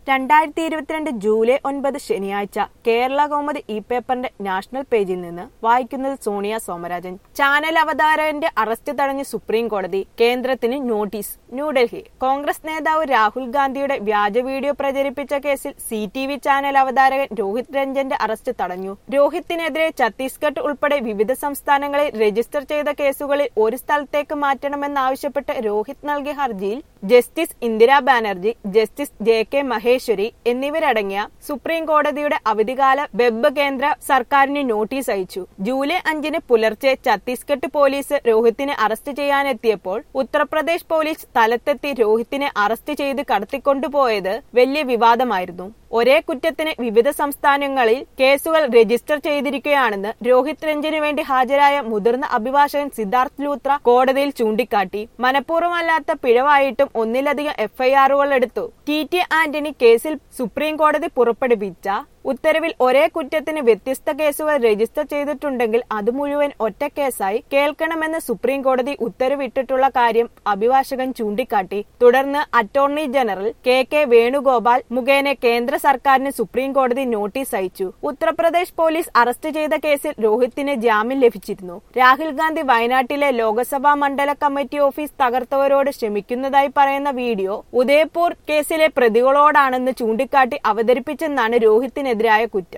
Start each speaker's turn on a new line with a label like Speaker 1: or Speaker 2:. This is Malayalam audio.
Speaker 1: രണ്ടായിരത്തി ഇരുപത്തിരണ്ട് ജൂലൈ ഒൻപത് ശനിയാഴ്ച കേരള കൗമുദി ഇ പേപ്പറിന്റെ നാഷണൽ പേജിൽ നിന്ന് വായിക്കുന്നത് സോണിയ സോമരാജൻ ചാനൽ അവതാരകന്റെ അറസ്റ്റ് തടഞ്ഞ് സുപ്രീം കോടതി കേന്ദ്രത്തിന് നോട്ടീസ് ന്യൂഡൽഹി കോൺഗ്രസ് നേതാവ് രാഹുൽ ഗാന്ധിയുടെ വ്യാജ വീഡിയോ പ്രചരിപ്പിച്ച കേസിൽ സി ടി വി ചാനൽ അവതാരകൻ രോഹിത് രഞ്ജന്റെ അറസ്റ്റ് തടഞ്ഞു രോഹിത്തിനെതിരെ ഛത്തീസ്ഗഡ് ഉൾപ്പെടെ വിവിധ സംസ്ഥാനങ്ങളിൽ രജിസ്റ്റർ ചെയ്ത കേസുകളിൽ ഒരു സ്ഥലത്തേക്ക് മാറ്റണമെന്നാവശ്യപ്പെട്ട് രോഹിത് നൽകിയ ഹർജിയിൽ justice Indira Banerjee justice J K Maheshwari എന്നിവരടങ്ങിയ സുപ്രീം കോടതിയുടെ അവധികാല വെബ് കേന്ദ്ര സർക്കാരിന് നോട്ടീസ് അയച്ചു ജൂലൈ അഞ്ചിന് പുലർച്ചെ ഛത്തീസ്ഗഡ് പോലീസ് രോഹിത്തിനെ അറസ്റ്റ് ചെയ്യാനെത്തിയപ്പോൾ ഉത്തർപ്രദേശ് പോലീസ് സ്ഥലത്തെത്തി രോഹിത്തിനെ അറസ്റ്റ് ചെയ്ത് കടത്തിക്കൊണ്ടുപോയത് വലിയ വിവാദമായിരുന്നു ഒരേ കുറ്റത്തിന് വിവിധ സംസ്ഥാനങ്ങളിൽ കേസുകൾ രജിസ്റ്റർ ചെയ്തിരിക്കുകയാണെന്ന് രോഹിത് രഞ്ജന് വേണ്ടി ഹാജരായ മുതിർന്ന അഭിഭാഷകൻ സിദ്ധാർത്ഥ് ലൂത്ര കോടതിയിൽ ചൂണ്ടിക്കാട്ടി മനഃപൂർവ്വമല്ലാത്ത പിഴവായിട്ടും ഒന്നിലധികം എഫ്ഐആറുകൾ എടുത്തു ടി ടി ആന്റണി കേസിൽ സുപ്രീം കോടതി പുറപ്പെടുവിച്ച ഉത്തരവിൽ ഒരേ കുറ്റത്തിന് വ്യത്യസ്ത കേസുകൾ രജിസ്റ്റർ ചെയ്തിട്ടുണ്ടെങ്കിൽ അത് മുഴുവൻ ഒറ്റ കേസായി കേൾക്കണമെന്ന് സുപ്രീം കോടതി ഉത്തരവിട്ടിട്ടുള്ള കാര്യം അഭിഭാഷകൻ ചൂണ്ടിക്കാട്ടി തുടർന്ന് attorney general K K Venugopal മുഖേന കേന്ദ്ര സർക്കാരിന് സുപ്രീം കോടതി നോട്ടീസ് അയച്ചു ഉത്തർപ്രദേശ് പോലീസ് അറസ്റ്റ് ചെയ്ത കേസിൽ രോഹിത്തിന് ജാമ്യം ലഭിച്ചിരുന്നു രാഹുൽ ഗാന്ധി വയനാട്ടിലെ ലോക്സഭാ മണ്ഡല കമ്മിറ്റി ഓഫീസ് തകർത്തവരോട് ക്ഷമിക്കുന്നതായി പറയുന്ന വീഡിയോ ഉദയപൂർ കേസിലെ പ്രതികളോടാണെന്ന് ചൂണ്ടിക്കാട്ടി അവതരിപ്പിച്ചെന്നാണ് രോഹിത്തിനെതിരായ കുറ്റം